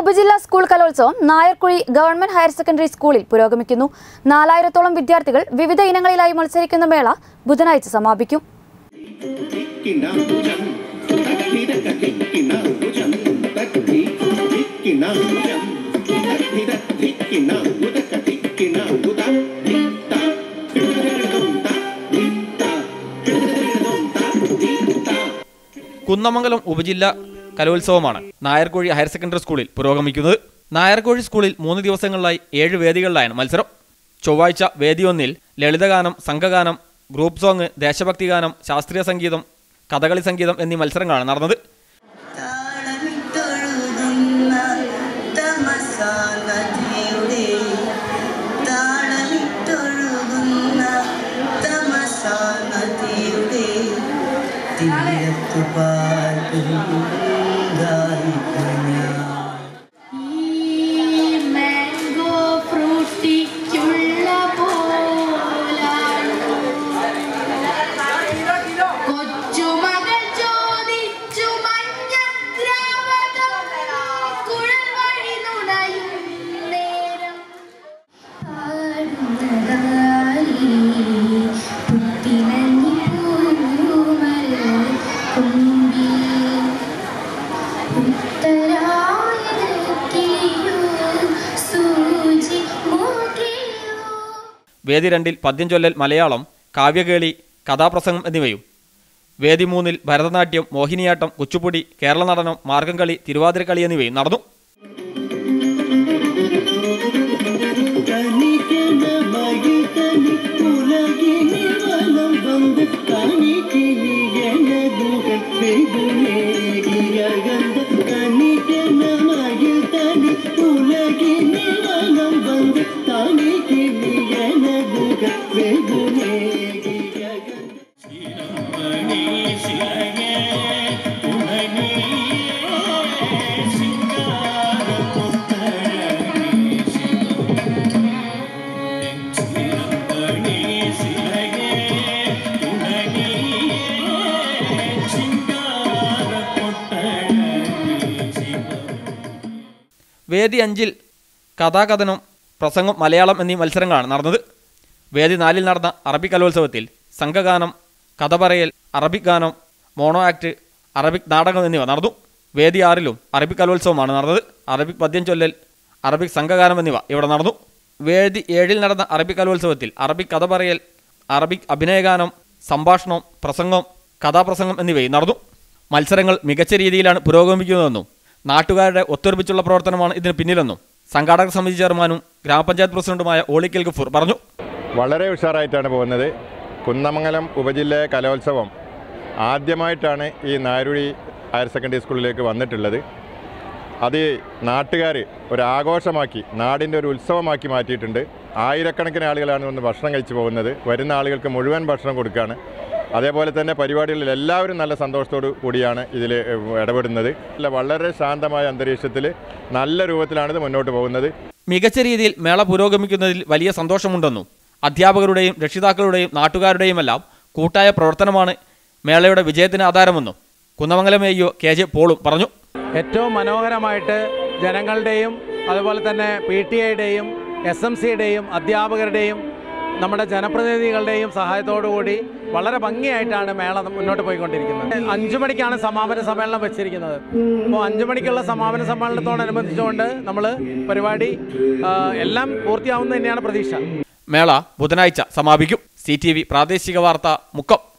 ഉപജില്ലാ സ്കൂൾ കലോത്സവം Nairkuzhi government higher secondary സ്കൂളിൽ പുരോഗമിക്കുന്നു നാലായിരത്തോളം വിദ്യാർത്ഥികൾ വിവിധ ഇനങ്ങളിലായി മത്സരിക്കുന്ന മേള ബുധനാഴ്ച സമാപിക്കും കുന്നമംഗലം ഉപജില്ല കലോത്സവമാണ് നായർകോഴി ഹയർ സെക്കൻഡറി സ്കൂളിൽ പുരോഗമിക്കുന്നത് നായർകോഴി സ്കൂളിൽ മൂന്ന് ദിവസങ്ങളിലായി ഏഴ് വേദികളിലായാണ് മത്സരം ചൊവ്വാഴ്ച വേദി ഒന്നിൽ ലളിതഗാനം സംഘഗാനം ഗ്രൂപ്പ് സോങ് ദേശഭക്തി ഗാനം ശാസ്ത്രീയ സംഗീതം കഥകളി സംഗീതം എന്നീ മത്സരങ്ങളാണ് നടന്നത് താളമിട്ടൊഴുകുന്ന തമസാനദിയുടെ താളമിട്ടൊഴുകുന്ന തമസാനദിയുടെ തീരത്തു മാംഗോ ഫ്രൂട്ടിക്കുള്ള പോലാണ് കൊച്ചുമകൾ ചോദിച്ചു മഞ്ഞദ്രാവകം കുഴൽ വഴി നുണയും നേരം പാടുന്നതായി പുത്തിനഞ്ഞു പൂമര കുമ്പി ഉത്തരായനക്കിളിയോ സൂചി മൂക്കിയോ വേദി രണ്ടിൽ പദ്യം ചൊല്ലൽ മലയാളം കാവ്യകേളി കഥാപ്രസംഗം എന്നിവയും വേദി മൂന്നിൽ ഭരതനാട്യം മോഹിനിയാട്ടം കുച്ചുപ്പുടി കേരള നടനം മാർഗംകളി തിരുവാതിരക്കളി എന്നിവയും നടന്നു വേദി അഞ്ചിൽ കഥാകഥനം പ്രസംഗം മലയാളം എന്നീ മത്സരങ്ങളാണ് നടന്നത് വേദി നാലിൽ നടന്ന അറബി കലോത്സവത്തിൽ സംഘഗാനം കഥ പറയൽ അറബിക് ഗാനം മോണോ ആക്ട് അറബിക് നാടകം എന്നിവ നടന്നു വേദി ആറിലും അറബിക് കലോത്സവമാണ് നടന്നത് അറബിക് പദ്യം ചൊല്ലൽ അറബിക് സംഘഗാനം എന്നിവ ഇവിടെ നടന്നു വേദി ഏഴിൽ നടന്ന അറബിക് കലോത്സവത്തിൽ അറബിക് കഥ പറയൽ അറബിക് അഭിനയഗാനം സംഭാഷണം പ്രസംഗം കഥാപ്രസംഗം എന്നിവയും നടന്നു മത്സരങ്ങൾ മികച്ച രീതിയിലാണ് പുരോഗമിക്കുന്നതെന്നും നാട്ടുകാരുടെ ഒത്തൊരുമിച്ചുള്ള പ്രവർത്തനമാണ് ഇതിന് പിന്നിലെന്നും സംഘാടക സമിതി ചെയർമാനും ഗ്രാമപഞ്ചായത്ത് പ്രസിഡന്റുമായ ഓളിക്കൽ ഗഫൂർ പറഞ്ഞു വളരെ ഉഷാറായിട്ടാണ് പോകുന്നത് കുന്നമംഗലം ഉപജില്ല കലോത്സവം ആദ്യമായിട്ടാണ് ഈ നാരുഴി ഹയർ സെക്കൻഡറി സ്കൂളിലേക്ക് വന്നിട്ടുള്ളത് അത് നാട്ടുകാർ ഒരു ആഘോഷമാക്കി നാടിൻ്റെ ഒരു ഉത്സവമാക്കി മാറ്റിയിട്ടുണ്ട് ആയിരക്കണക്കിന് ആളുകളാണ് വന്ന് ഭക്ഷണം കഴിച്ചു പോകുന്നത് വരുന്ന ആളുകൾക്ക് മുഴുവൻ ഭക്ഷണം കൊടുക്കുകയാണ് അതേപോലെ തന്നെ പരിപാടികളിൽ എല്ലാവരും നല്ല സന്തോഷത്തോടു കൂടിയാണ് ഇതിൽ ഇടപെടുന്നത് അല്ല, വളരെ ശാന്തമായ അന്തരീക്ഷത്തിൽ നല്ല രൂപത്തിലാണിത് മുന്നോട്ട് പോകുന്നത് മികച്ച രീതിയിൽ മേള പുരോഗമിക്കുന്നതിൽ വലിയ സന്തോഷമുണ്ടെന്നും അധ്യാപകരുടെയും രക്ഷിതാക്കളുടെയും നാട്ടുകാരുടെയുമെല്ലാം കൂട്ടായ പ്രവർത്തനമാണ് മേളയുടെ വിജയത്തിന് ആധാരമെന്നും കുന്നമംഗലം എ കെ ജെ പോളും പറഞ്ഞു ഏറ്റവും മനോഹരമായിട്ട് ജനങ്ങളുടെയും അതുപോലെ തന്നെ പി ടി ഐയുടെയും എസ് എം സിയുടെയും അധ്യാപകരുടെയും നമ്മുടെ ജനപ്രതിനിധികളുടെയും സഹായത്തോടു കൂടി വളരെ ഭംഗിയായിട്ടാണ് മേള മുന്നോട്ട് പോയിക്കൊണ്ടിരിക്കുന്നത് അഞ്ചു മണിക്കാണ് സമാപന സമ്മേളനം വെച്ചിരിക്കുന്നത് അപ്പോൾ അഞ്ചു മണിക്കുള്ള സമാപന സമ്മേളനത്തോടനുബന്ധിച്ചുകൊണ്ട് നമ്മൾ പരിപാടി ആ, എല്ലാം പൂർത്തിയാവുന്ന തന്നെയാണ് പ്രതീക്ഷ മേള ബുധനാഴ്ച സമാപിക്കും സി ടി വി പ്രാദേശിക വാർത്ത മുക്കം